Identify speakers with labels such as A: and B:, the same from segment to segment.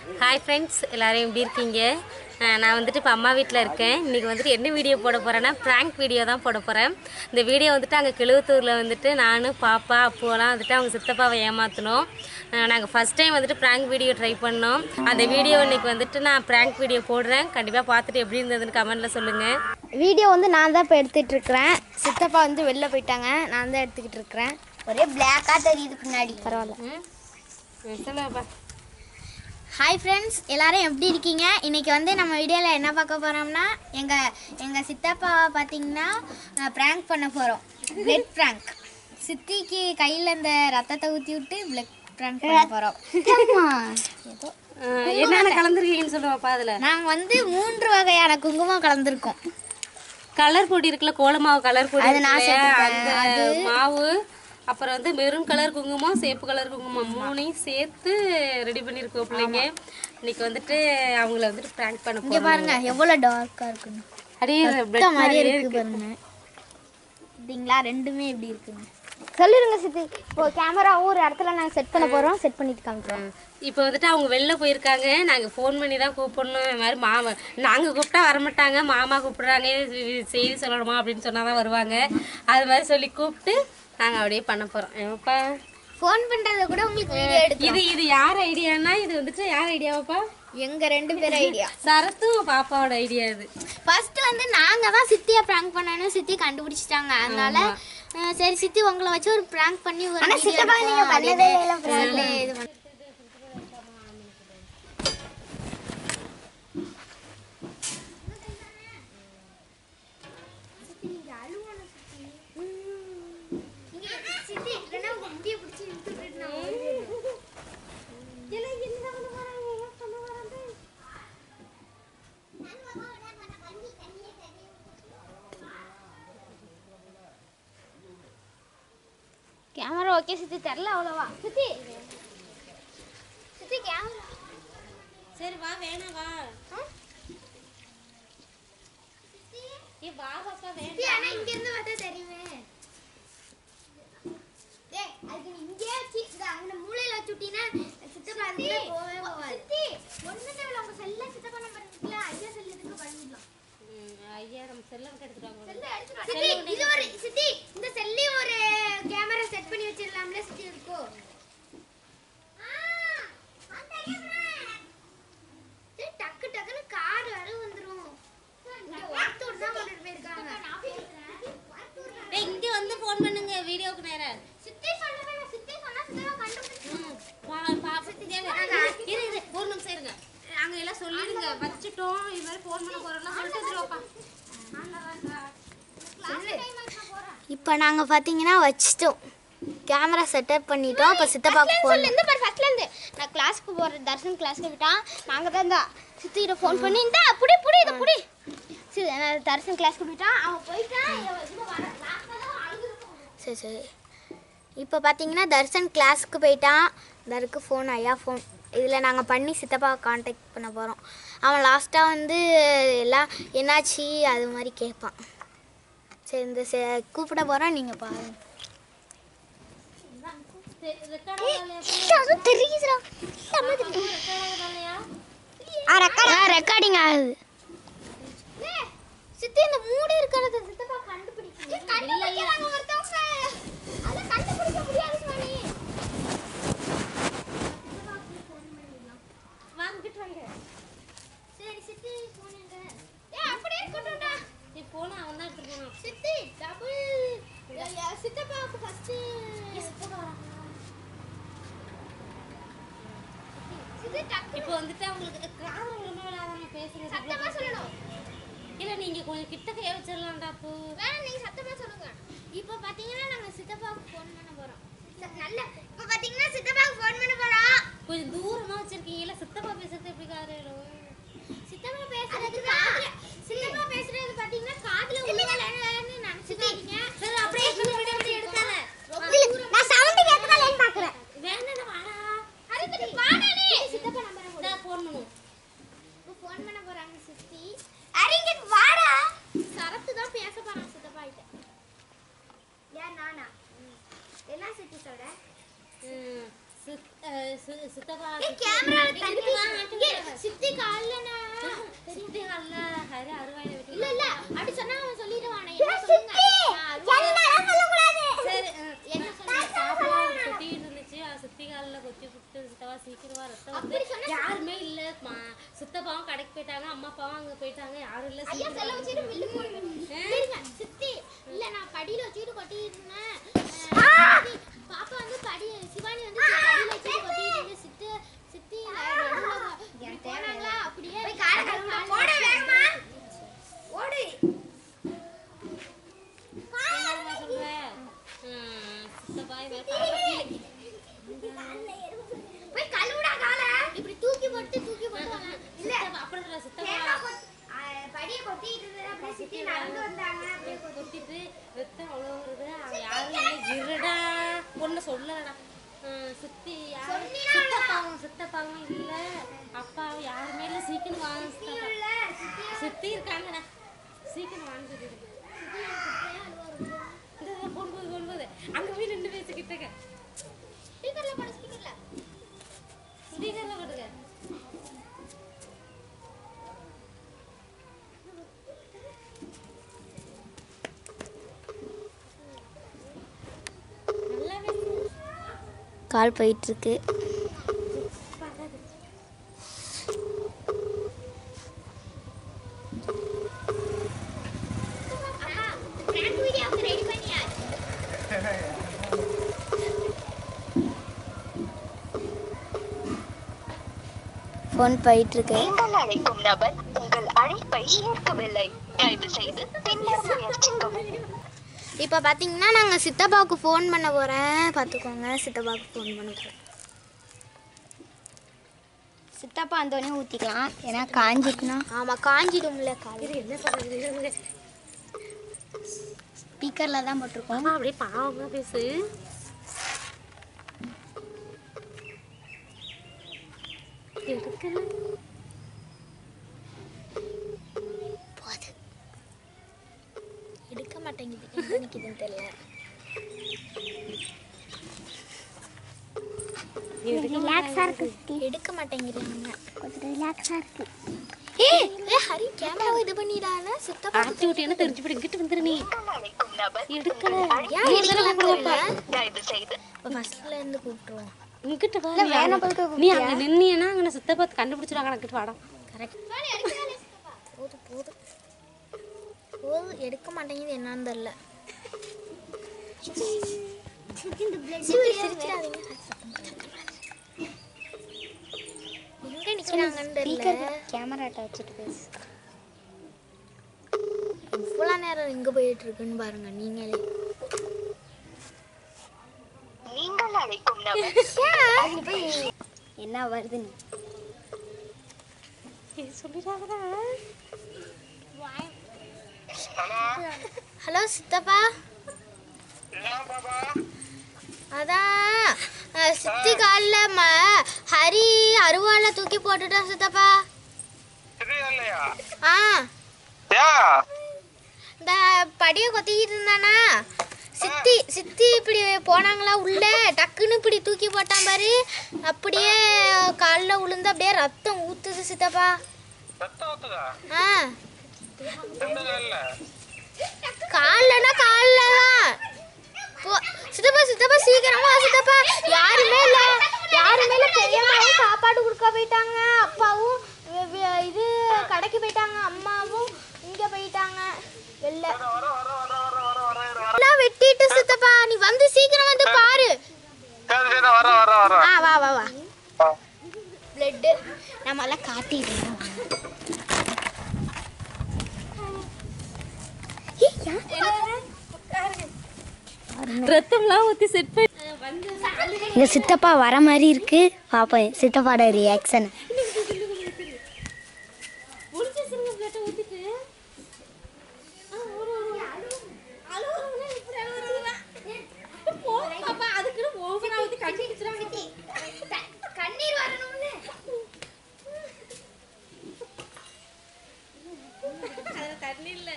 A: Hi friends எல்லாரும் எப்படி இருக்கீங்க அஹ் நான் வந்துட்டு இப்போ அம்மா வீட்டில் இருக்கேன் இன்றைக்கி வந்துட்டு என்ன வீடியோ போட போகிறேன்னா ப்ராங்க் வீடியோ தான் போட போகிறேன் இந்த வீடியோ வந்துட்டு அங்கே கிழுவத்தூரில் வந்துட்டு நான் பாப்பா அப்புவெல்லாம் வந்துட்டு அவங்க சித்தப்பாவை ஏமாற்றினோம் நாங்கள் ஃபஸ்ட் டைம் வந்துட்டு ப்ராங்க் வீடியோ ட்ரை பண்ணோம் அந்த வீடியோ இன்னைக்கு வந்துட்டு நான் ப்ராங்க் வீடியோ போடுறேன் கண்டிப்பாக பார்த்துட்டு எப்படி இருந்ததுன்னு கமெண்ட்டில் சொல்லுங்கள்
B: வீடியோ வந்து நான் தான் இப்போ எடுத்துட்டு இருக்கிறேன் சித்தப்பா வந்து வெளில போயிட்டாங்க நான் தான் எடுத்துக்கிட்டு இருக்கிறேன் ஒரே பிளாக்காக தெரியுது பின்னாடி பரவாயில்ல
A: சொல்லுப்பா
B: ஹாய் ஃப்ரெண்ட்ஸ் எல்லாரும் எப்படி இருக்கீங்க இன்னைக்கு வந்து நம்ம வீடியோவில் என்ன பார்க்க போகிறோம்னா எங்கள் எங்கள் சித்தப்பாவை பார்த்தீங்கன்னா ப்ராங்க் பண்ண போகிறோம் பிளட் ப்ராங்க் சித்திக்கு கையில் இந்த ரத்தத்தை ஊற்றி விட்டு பிளட் ப்ராங்க் பண்ண போகிறோம் ஏதோ
A: என்னென்ன கலந்துருக்கீங்கன்னு சொல்லுவாப்பா அதில்
B: நாங்கள் வந்து மூன்று வகையான குங்குமம் கலந்துருக்கோம்
A: கலர் பொடி இருக்குல்ல கோலமாவு கலர் பொடி
B: அது நான்
A: இருக்குல்ல,
B: சேர்த்துப்பேன்.
A: அந்த மாவு அப்புறம் வந்து மெரூன் கலர் குங்குமம் சேப்பு கலர் குங்குமம் மூணையும் சேர்த்து ரெடி பண்ணியிருக்கோம் பிள்ளைங்க இன்னைக்கு வந்துட்டு அவங்கள வந்துட்டு ப்ராங்க் பண்ண
B: இங்கே
A: போறோம்
B: பாருங்க எவ்வளோ டார்க்காக இருக்குன்னு
A: அப்படியே
B: ரத்தம்
A: blood
B: மாதிரியே
A: மாதிரியே
B: இருக்கு பாருங்க அப்படிங்களா ரெண்டுமே எப்படி இருக்குங்க சொல்லிருங்க சித்தி இப்போ கேமராவும் ஒரு இடத்துல நாங்கள் செட் பண்ண போகிறோம் செட் பண்ணிட்டு காமிக்கிறோம்
A: இப்போ வந்துட்டு அவங்க வெளில போயிருக்காங்க நாங்கள் ஃபோன் பண்ணி தான் கூப்பிடணும் இந்த மாதிரி மாமா நாங்கள் கூப்பிட்டா வரமாட்டாங்க மாமா கூப்பிடுறாங்க இது செய்தி சொல்லணுமா அப்படின்னு சொன்னால் தான் வருவாங்க அது மாதிரி சொல்லி கூப்பிட்டு நாங்கள் அப்படியே பண்ண போகிறோம் ஏப்பா
B: ஃபோன் பண்ணுறத கூட உங்களுக்கு வீடியோ எடுத்து
A: இது இது யார் ஐடியானா இது வந்துட்டு யார் ஐடியாவாப்பா
B: எங்கள் ரெண்டு பேர் ஐடியா
A: சரத்தும் பாப்பாவோட ஐடியா இது
B: ஃபர்ஸ்ட் வந்து நாங்கள் தான் சித்தியை ப்ராங்க் பண்ணணும் சித்தி கண்டுபிடிச்சிட்டாங்க அதனால அஹ், சரி சித்தி உங்களை வச்சு ஒரு ப்ராங்க் பண்ணி ஒரு video எடுப்போம் அப்படின்னு சொல்லி இது பண்ணி- கேமரா ஓகே சித்தி தெரில அவ்வளோவா சித்தி சித்தி கேமரா
A: சரி வா வேணாம் வா ஏ வா பாப்பா வேணாம்
B: சித்தி ஆனா இங்க இருந்து பார்த்தா தெரியுமே டேய் அதுக்கு நீ இங்கே வச்சு இந்த அங்க மூலையில வச்சுட்டீனா சித்தப்பா அதுல போவே போவாது சித்தி ஒண்ணுமே இல்ல உங்க செல்ல சித்தப்பா நம்பர் இருக்குல ஐயா செல்ல இதுக்கு பண்ணிடலாம்
A: ம், ஐயா நம்ம செல்லம் கெடுத்துட்டாங்க
B: செல்ல எடுத்துட்டு சித்தி இது ஒரு சித்தி இந்த செல்லி ஒரு கேமரா செட் பண்ணி வச்சிரலாம்ல சித்தி இருக்கோ டக்கு டக்குன்னு கார் வர வந்துரும் இங்க ஒருத்தர் தான் வந்துட்டு போயிருக்காங்க
A: டேய் இங்க வந்து ஃபோன் பண்ணுங்க வீடியோக்கு நேரம்
B: சித்தி சொல்லுங்க சித்தி சொன்னா சித்தா கண்டுபிடிச்சு
A: ம், வா பாப்பா இரு இரு ஒரு நிமிஷம் இருங்க அங்க எல்லாம் சொல்லிடுங்க வச்சுட்டோம் இது மாதிரி ஃபோன் பண்ண போறோம்லாம் சொல்லிட்டு வந்துருவாப்பா
B: இப்போ நாங்கள் பார்த்தீங்கன்னா வச்சிட்டோம் கேமரா செட்டப் பண்ணிட்டோம் இப்போ சித்தப்பாக்கு ஃபோன் இந்த மாதிரி ஃபர்ஸ்ட்லேருந்து நான் கிளாஸ்க்கு போகிற தர்ஷன் கிளாஸ்க்கு போயிட்டான் நாங்கள் தான் இந்த சித்திகிட்ட ஃபோன் பண்ணி இந்த புடி புடி இதை புடி சரி நான் தர்ஷன் கிளாஸ்க்கு போயிட்டான் அவன் போயிட்டான் இவன் வந்து வர- last ஆ தான் அழுதுருக்கான். சரி சரி இப்போ பார்த்தீங்கன்னா தர்ஷன் கிளாஸ்க்கு போயிட்டான் தருக்கு ஃபோன் ஐயா ஃபோன் இதில் நாங்கள் பண்ணி சித்தப்பாவை காண்டாக்ட் பண்ண போகிறோம் அவன் லாஸ்ட்டாக வந்து எல்லாம் என்னாச்சு அது மாதிரி கேட்பான் சரி இந்த செ- கூப்பிட போகிறோம் நீங்கள் பாருங்க ரெக்கார்டிங் ஆகுது சித்தி இந்த மூடி இருக்கிறது சித்தப்பா கண்டுபிடிக்கணும் கண்டுபிடிக்கிறாங்க ஒருத்தவங்க அத கண்டுபிடிக்க முடியாது சுவாமி
A: வாங்கிட்டு வாங்க
B: சரி சித்தி போனுங்க ஏய் அப்படியே இருக்கட்டும்டா
A: நீ போனா அவன் தான் எடுத்துட்டு போனான்
B: சித்தி டபுள் சித்தப்பாவுக்கு ஃபர்ஸ்ட் சித்தி டக்கு
A: இப்போ வந்துட்டு அவங்களுக்கு காதல் ஒழுங்கா விடாதாம பேசுறது
B: சத்தமா சொல்லணும்
A: இல்ல நீங்க கொஞ்சம் கிட்டக்கையே வச்சிடலாம்டா அப்போ
B: வேணா நீங்க சத்தமா சொல்லுங்க இப்போ பாத்தீங்கன்னா நாங்க சித்தப்பாவுக்கு ஃபோன் பண்ண போறோம் ச- நல்ல இப்போ பாத்தீங்கன்னா சித்தப்பாவுக்கு ஃபோன் பண்ண போறோம்
A: கொஞ்சம் தூரமா வச்சிருக்கீங்கல்ல சித்தப்பா பேசுறது எப்படி காதலும்
B: சித்தப்பா பேசுறது காதுல சித்தப்பா பேசுறது பாத்தீங்கன்னா காதுல உழுவலன்னு நினைச்சுக்காதீங்க
A: சரி அப்படியே கொஞ்சம் விட விட எடுக்காத
B: நான் சவுண்ட் கேட்கலன்னு பாக்குறேன்
A: வேண்டாம் வாடா
B: அதுக்கு வாடனே சித்தப்பா நம்பர்
A: இந்தா ஃபோன் பண்ணுவோம்
B: ஃபோன் பண்ண போறாங்க சித்தி அரங்க வாடா சரத்து தான் பேச போறான் சித்தப்பா கிட்ட ஏன் நானா என்ன சித்தி சொல்ற
A: ம், சித்- அஹ் சி- சித்தப்பா
B: கேமரால தண்ணி
A: இங்க வா, ரத்தம் வந்து யாருமே இல்ல மா- சித்தப்பாவும் கடைக்கு போயிட்டாங்க அம்மா அப்பாவும் அங்க போயிட்டாங்க யாரும் இல்ல
B: ஐயா
A: சீக்கிரம்
B: செல்ல வச்சுட்டு வில்லு போடுவேன் இருங்க சித்தி இல்ல நான் படியில வச்சுட்டு கொட்டிட்டு இருந்தேன் சித்தி, பாப்பா வந்து படி சிவானி வந்து படியில வச்சுட்டு கொட்டிட்டு இருந்தேன் சித்து சித்தி நடுவுல போ- போனாங்களா அப்படியே போட வேகமா ஓடு
A: என்னம்மா சொல்ற? ம், சித்தப்பா இவ பாப்பா கீழே-
B: போய் கழுவுடா கால இப்படி தூக்கி போட்டு தூக்கி போட்டு வாங்க. இல்ல
A: சித்தப்பா, அப்புறம் சொல்ல, சித்தப்பா
B: தேங்காய் கொட்- ஆ, படியை கொட்டிட்டு இருந்தது அப்படியே சித்தி நடந்து வந்தாங்க அப்படியே
A: கொட்டிட்டு ரத்தம் அவ்வளோ வருது அவன் யாரும் இல்லை இருடா ஒன்று சொல்லடா சுத்தி யாரும்
B: சொன்னீனா
A: சித்தப்பாவும் சித்தப்பாவும் இல்லை அப்பாவும் யாருமே இல்லை சீக்கிரம் வாங்க சித்தப்பா
B: இல்ல சித்தி
A: சுத்தி இருக்காங்கடா சீக்கிரம் வாங்க சொல்லிடுங்க இந்த போகும்போது போகும்போது அங்கே போய் ரெண்டு பேசு கிட்டக்க
B: ஸ்பீக்கர்ல போடு ஸ்பீக்கர்ல
A: ஸ்பீக்கரில் போட்டுக்க நல்லா பேசு
B: கால் போயிட்டு இருக்கு ஃபோன் போயிட்டு இருக்கு
C: நீங்கள் அழைக்கும் நபர் உங்கள் அழைப்பை ஏற்கவில்லை தயவு செய்து பின்னர் முயற்சிக்கவும்
B: இப்போ பார்த்தீங்கன்னா நாங்கள் சித்தப்பாவுக்கு ஃபோன் பண்ண போகிறேன் பார்த்துக்கோங்க சித்தப்பாவுக்கு ஃபோன் பண்ண போகிறேன் சித்தப்பா அந்தோடனே ஊற்றிக்கலாம் ஏன்னா காஞ்சிட்டுனா ஆமாம் காஞ்சிடும்ல கால்
A: இது என்ன பண்ணுறது
B: ஸ்பீக்கரில் தான் போட்டிருக்கோம்
A: அம்மா அப்படியே பாவமா பேசு எடுக்கல
B: போது எடுக்க மாட்டேங்குது எங்க நிக்குதுன்னு தெரியல ரிலாக்ஸா இருக்கு எடுக்க மாட்டேங்கிறாங்க கொஞ்சம் ரிலாக்ஸா இருக்கு ஏய் ஏய் ஹரி கேமராவை இது பண்ணிடானா சித்தப்பா
A: ஆக்டி விட்டியான தெரிஞ்சு போய் இங்கிட்டு வந்துரு நீ
C: நீங்கள் அழைக்கும் நபர்
A: எடுக்கல
B: ஏன் எடுக்கல தெரியல
C: தயவு செய்து
B: இப்போ ஃபர்ஸ்ட்ல இருந்து கூப்பிட்டுருவோம்
A: இங்கிட்டு வா நீ அங்க- நீ அங்க நின்னியனா அங்க சித்தப்பா கண்டுபிடிச்சிருவாங்க அங்கிட்டு வாடா
B: கரெக்ட் போதும் போதும் போதும் எடுக்க மாட்டேங்குது என்னன்னு தெரியல சிரி, சிரிச்சிடாதீங்க. எங்க நிக்கிறாங்கன்னு தெரியல கேமராட்ட வச்சுட்டு பேசு இவ்வளோ நேரம் எங்க போயிட்டு இருக்குன்னு பாருங்க நீங்களே
C: நீங்கள் அழைக்கும் நபர்
B: என்ன வருது
A: இது சொல்லிடாதடா
B: ஹலோ சித்தப்பா அதான் அஹ், சித்தி காலில் ம ஹரி அருவாளை தூக்கி போட்டுட்டான் சித்தப்பா
D: இல்லையா
B: ஆ
D: ஏன்
B: இந்த படியை கொத்திக்கிட்டு இருந்தானா சித்தி சித்தி இப்படி போனாங்களா உள்ள டக்குன்னு இப்படி தூக்கி போட்டான் பாரு அப்படியே காலில் உளுந்து அப்படியே ரத்தம் ஊத்துது சித்தப்பா
D: ரத்தம் ஊத்துதா
B: ஆ
D: எந்த காலில்
B: கால்லனா கால்ல தான் போ- சித்தப்பா சித்தப்பா சீக்கிரமா வா சித்தப்பா யாருமே இல்ல யாருமே இல்ல பெரியம்மாவும் சாப்பாடு கொடுக்க போயிட்டாங்க அப்பாவும் வி- வி- இது கடைக்கு போயிட்டாங்க அம்மாவும் இங்க போயிட்டாங்க வெளில
D: வர வர வர வர வர வர வர வர
B: எல்லாம் வெட்டிட்டு சித்தப்பா நீ வந்து சீக்கிரம் வந்து பாரு
D: சரி சரி வர வர வர
B: ஆ வா வா வா
D: ஆ.
B: பிளட்டு நம்ம எல்லாம் காட்டிடுறோம்
A: ரத்தம்லாம் ஊத்தி செட் பண்ணி வந்து
B: எங்க சித்தப்பா வர மாதிரி இருக்கு பாப்பேன் சித்தப்பாட ரியாக்ஷன்
A: ஒளிச்சு சிறுங்க பிளேட்டை ஊத்திட்டு ஆ, ஓடு, ஓடு, ஓடு. போ, பாப்பா, அதுக்குன்னு ஓவரா ஊத்தி கண்ணி அடிச்சிடாங்க.
B: கண்ணீர் வரணும்னு
A: அதுல தண்ணி இல்ல.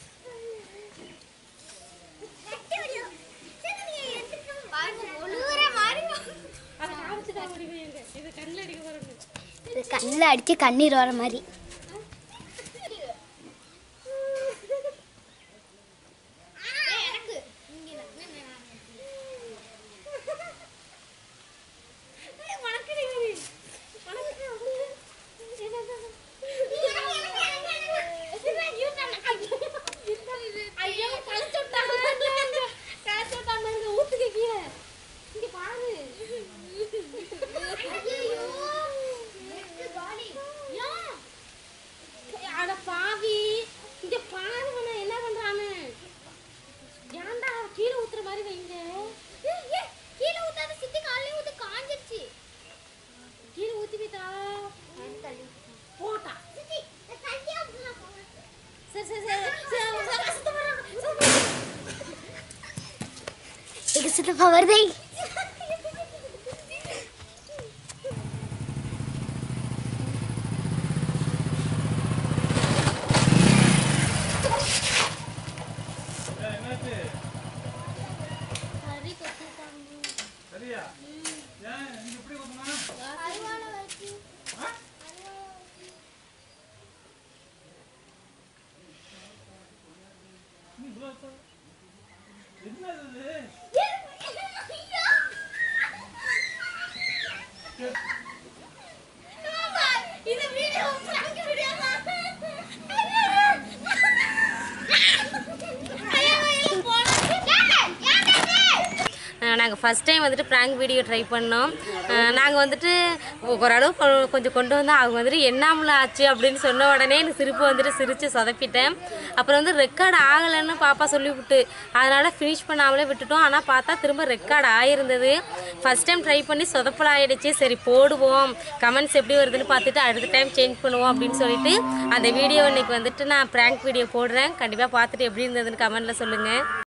A: அதை காமிச்சுதான் முடிவீங்க. இது கண்ணுல அடிக்க போறாங்க.
B: கண்ணில் அடிச்சு கண்ணீர் வர மாதிரி சித்தப்பா வருதே
A: நாங்கள் ஃபஸ்ட் டைம் வந்துட்டு ப்ராங்க் வீடியோ ட்ரை பண்ணோம் நாங்கள் வந்துட்டு ஓரளவு கொ- கொஞ்சம் கொண்டு வந்தோம் அவங்க வந்துட்டு என்னாமல ஆச்சு அப்படின்னு சொன்ன உடனே எனக்கு சிரிப்பு வந்துட்டு சிரித்து சொதப்பிட்டேன் அப்புறம் வந்து ரெக்கார்ட் ஆகலைன்னு பாப்பா சொல்லிவிட்டு அதனால் ஃபினிஷ் பண்ணாமலே விட்டுட்டோம் ஆனால் பார்த்தா திரும்ப ரெக்கார்ட் ஆகிருந்தது ஃபஸ்ட் டைம் ட்ரை பண்ணி சொதப்பல் ஆயிடுச்சு சரி போடுவோம் கமெண்ட்ஸ் எப்படி வருதுன்னு பார்த்துட்டு அடுத்த டைம் சேஞ்ச் பண்ணுவோம் அப்படின்னு சொல்லிட்டு அந்த வீடியோ இன்னைக்கு வந்துட்டு நான் ப்ராங்க் வீடியோ போடுறேன் கண்டிப்பாக பார்த்துட்டு எப்படி இருந்ததுன்னு கமெண்ட்டில் சொல்லுங்கள்